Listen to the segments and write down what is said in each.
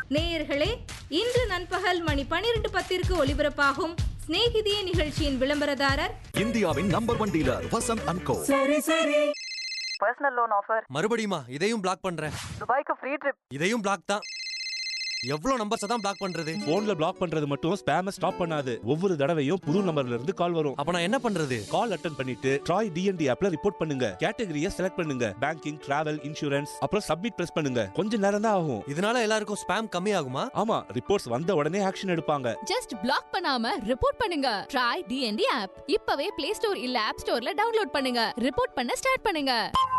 நேயர்களே இன்று நண்பகல் மணி பனிரெண்டு பத்திற்கு ஒலிபரப்பாகும் சிநேகிதியே நிகழ்ச்சியின் விளம்பரதாரர் இந்தியாவின் number one dealer Vasanth and co personal loan offer மறுபடியுமா இதையும் பிளாக் பண்றேன் துபாய்க்கு ஃப்ரீ ட்ரிப் இதையும் பிளாக் தான் எவ்வளவு நம்பர்ஸ் தான் பிளாக் பண்றது போன்ல பிளாக் பண்றது மட்டும் ஸ்பேம ஸ்டாப் பண்ணாது ஒவ்வொரு தடவையும் புது நம்பர்ல இருந்து கால் வரும் அப்ப நான் என்ன பண்றது கால் அட்டன் பண்ணிட்டு ட்ராய் டிஎன்டி ஆப்ல ரிப்போர்ட் பண்ணுங்க கேட்டகரியை செலக்ட் பண்ணுங்க பேங்கிங் டிராவல் இன்சூரன்ஸ் அப்புறம் சப்மிட் பிரஸ் பண்ணுங்க கொஞ்ச நேரம் தான் ஆகும் இதனால எல்லாருக்கும் ஸ்பேம் கம்மி ஆகுமா ஆமா ரிப்போர்ட்ஸ் வந்த உடனே ஆக்ஷன் எடுப்பாங்க ஜஸ்ட் பிளாக் பண்ணாம ரிப்போர்ட் பண்ணுங்க ட்ரை டிஎன்டி ஆப் இப்பவே பிளே ஸ்டோர் இல்ல ஆப் ஸ்டோர்ல டவுன்லோட் பண்ணுங்க ரிப்போர்ட் பண்ண ஸ்டார்ட் பண்ணுங்க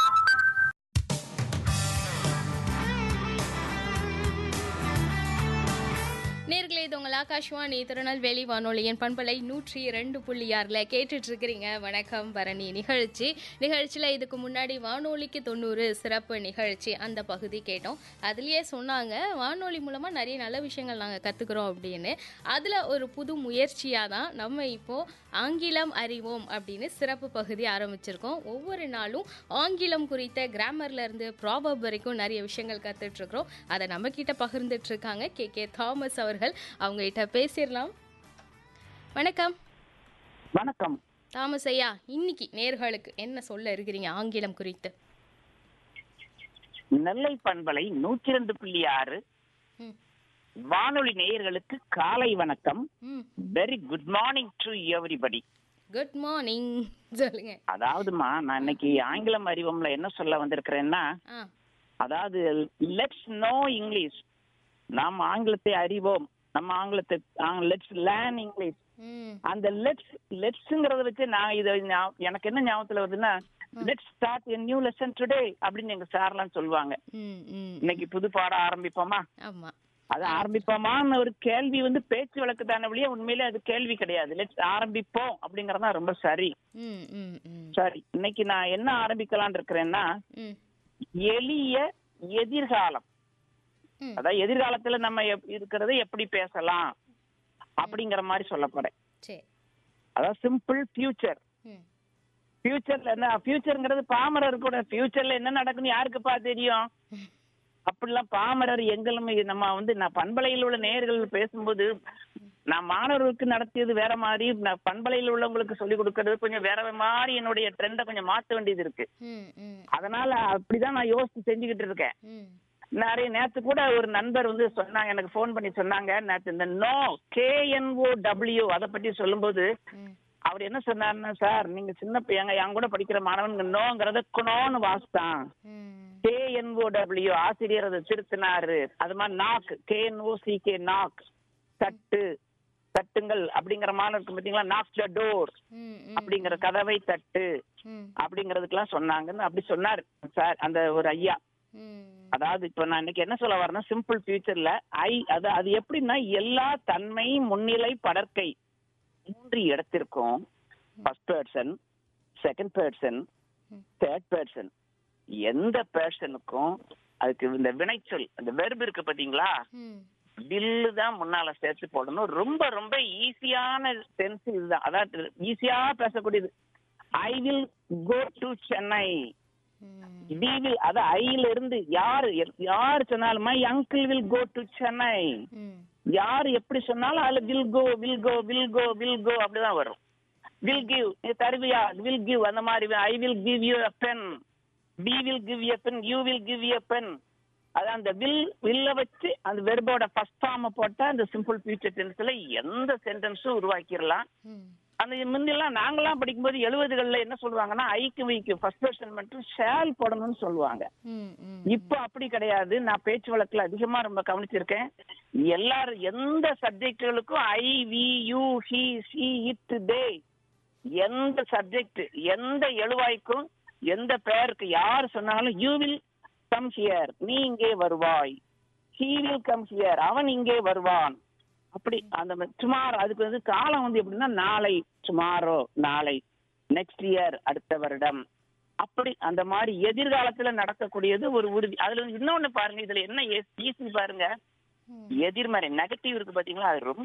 நேர்களே இது உங்கள் ஆகாஷ்வாணி திருநெல்வேலி வானொலியின் பண்பலை நூற்றி ரெண்டு புள்ளி ஆறில் கேட்டுட்டு இருக்கிறீங்க வணக்கம் பரணி நிகழ்ச்சி நிகழ்ச்சியில் இதுக்கு முன்னாடி வானொலிக்கு தொண்ணூறு சிறப்பு நிகழ்ச்சி அந்த பகுதி கேட்டோம் அதுலேயே சொன்னாங்க வானொலி மூலமாக நிறைய நல்ல விஷயங்கள் நாங்கள் கற்றுக்குறோம் அப்படின்னு அதில் ஒரு புது முயற்சியாக தான் நம்ம இப்போது ஆங்கிலம் அறிவோம் அப்படின்னு சிறப்பு பகுதி ஆரம்பிச்சிருக்கோம் ஒவ்வொரு நாளும் ஆங்கிலம் குறித்த கிராமர்ல இருந்து ப்ராபப் வரைக்கும் நிறைய விஷயங்கள் கத்துட்டு இருக்கிறோம் அதை நம்ம கிட்ட பகிர்ந்துட்டு இருக்காங்க கே கே தாமஸ் அவர்கள் அவங்க கிட்ட பேசிடலாம் வணக்கம் வணக்கம் தாமஸ் ஐயா இன்னைக்கு நேர்களுக்கு என்ன சொல்ல இருக்கிறீங்க ஆங்கிலம் குறித்து நெல்லை பண்பலை நூற்றி ரெண்டு புள்ளி ஆறு ம். வானொலி நேயர்களுக்கு காலை வணக்கம் ம் very good morning to everybody good morning சொல்லுங்க அதாவதுமா நான் இன்னைக்கு ஆங்கிலம் அறிவம்ல என்ன சொல்ல வந்திருக்கிறேன்னா ஆ அதாவது லெட்ஸ் நோ இங்கிலீஷ் நாம் ஆங்கிலத்தை அறிவோம் நம்ம ஆங்கிலத்தை லெட்ஸ் லேர்ன் இங்கிலீஷ் ம் அந்த லெட்ஸ் லெட்ஸ்ங்கிறத வச்சு நான் இதை ஞா- எனக்கு என்ன ஞாபகத்துல வருதுன்னா let's start a new lesson today அப்படின்னு எங்க சார்லாம் சொல்லுவாங்க ம் ம் இன்னைக்கு புது பாடம் ஆரம்பிப்போமா ஆமா அது ஆரம்பிப்போமான்னு ஒரு கேள்வி வந்து பேச்சு வழக்கு தானே வழியே உண்மையிலே அது கேள்வி கிடையாது லெட்ஸ் ஆரம்பிப்போம் அப்படிங்கறதா ரொம்ப சரி ம் ம் ம் சரி இன்னைக்கு நான் என்ன ஆரம்பிக்கலாம்னு இருக்கிறேன்னா ம் எளிய எதிர்காலம் ம். அதாவது எதிர்காலத்துல நம்ம எப்- இருக்கிறத எப்படி பேசலாம் அப்படிங்கிற மாதிரி சொல்ல போறேன் சரி அதாவது சிம்பிள் ஃபியூச்சர் ம் ஃபியூச்சர்ல என்ன ஃபியூச்சர்ங்கிறது பாமரர் கூட ஃபியூச்சர்ல என்ன நடக்குன்னு யாருக்குப்பா தெரியும் அப்படிலாம் பாமரர் எங்களுமே நம்ம வந்து நான் பண்பலையில் உள்ள நேயர்கள் பேசும்போது நான் மாணவர்களுக்கு நடத்தியது வேற மாதிரி நான் பண்பலையில் உள்ளவங்களுக்கு சொல்லி கொடுக்கறது கொஞ்சம் வேற மாதிரி என்னுடைய ட்ரெண்டை கொஞ்சம் மாத்த வேண்டியது இருக்கு ம் ம் அதனால அப்படிதான் நான் யோசிச்சு செஞ்சுக்கிட்டு இருக்கேன் ம் நிறைய நேத்து கூட ஒரு நண்பர் வந்து சொன்னாங்க எனக்கு ஃபோன் பண்ணி சொன்னாங்க நேத்து இந்த நோ கேஎன்ஓ டபிள்யூ அதை பத்தி சொல்லும்போது ம் அவர் என்ன சொன்னாருன்னா சார் நீங்க சின்ன பையங்க என் கூட படிக்கிற மாணவன் நோங்கிறத குணோன்னு வாசித்தான் ம் கேஎன்ஓ டபிள்யூ ஆசிரியர் அதை திருத்தினாரு அது மாதிரி knock K N O C K knock தட்டு தட்டுங்கள் அப்படிங்கிற மாதிரி இருக்கு பாத்தீங்களா நாக் த டோர் ம் ம் அப்படிங்கிற கதவை தட்டு ம் அப்படிங்கறதுக்கெல்லாம் சொன்னாங்கன்னு அப்படி சொன்னார் சார் அந்த ஒரு ஐயா ம் அதாவது இப்ப நான் இன்னைக்கு என்ன சொல்ல வரேன்னா சிம்பிள் ஃபியூச்சர்ல ஐ அது அது எப்படின்னா எல்லா தன்மை முன்னிலை படற்கை மூன்று இடத்திற்கும் first person second person third person எந்த பர்சனுக்கும் அதுக்கு இந்த வினைச்சொல் அந்த வெர்பு இருக்கு பாத்தீங்களா ம் வில்லு தான் முன்னால சேர்த்து போடணும் ரொம்ப ரொம்ப ஈஸியான சென்ஸ் இதுதான் அதாவது ஈஸியா பேசக்கூடியது I will go to Chennai ம் வி வில் அது ஐல இருந்து யாரு யார் சொன்னாலும் my uncle will go to Chennai ம் யார் எப்படி சொன்னாலும் அதுல will go will go will go will go அப்படிதான் வரும் வில் கிவ் நீ தருவியா வில் கிவ் அந்த மாதிரி I will give you a pen we will give you pen you will give you pen அது அந்த வில் வில்ல வச்சு அந்த வெர்போட ஃபர்ஸ்ட் ஃபார்ம் போட்டா அந்த சிம்பிள் ஃபியூச்சர் டென்ஸ்ல எந்த சென்டென்ஸும் உருவாக்கிடலாம் ம் அந்த முன்னெல்லாம் நாங்கெல்லாம் படிக்கும்போது எழுபதுகள்ல என்ன சொல்லுவாங்கன்னா ஐக்கு வைக்கு ஃபர்ஸ்ட் பர்சன் மட்டும் ஷேல் போடணும்னு சொல்லுவாங்க ம் ம் இப்போ அப்படி கிடையாது நான் பேச்சு வழக்குல அதிகமா ரொம்ப கவனிச்சிருக்கேன் எல்லாரும் எந்த சப்ஜெக்டுகளுக்கும் I we you he she it they எந்த சப்ஜெக்ட் எந்த எழுவாய்க்கும் எந்த பெயருக்கு யார் சொன்னாலும் யூ வில் கம் ஹியர் நீ இங்கே வருவாய் ஹீ வில் கம் ஹியர் அவன் இங்கே வருவான் அப்படி அந்த டுமாரோ அதுக்கு வந்து காலம் வந்து எப்படின்னா நாளை டுமாரோ நாளை நெக்ஸ்ட் இயர் அடுத்த வருடம் அப்படி அந்த மாதிரி எதிர்காலத்துல நடக்கக்கூடியது ஒரு உறுதி அதுல இன்னொன்னு பாருங்க இதுல என்ன ஈஸி பாருங்க எதிர்மறை நெகட்டிவ் இருக்கு பாத்தீங்களா அது ரொம்ப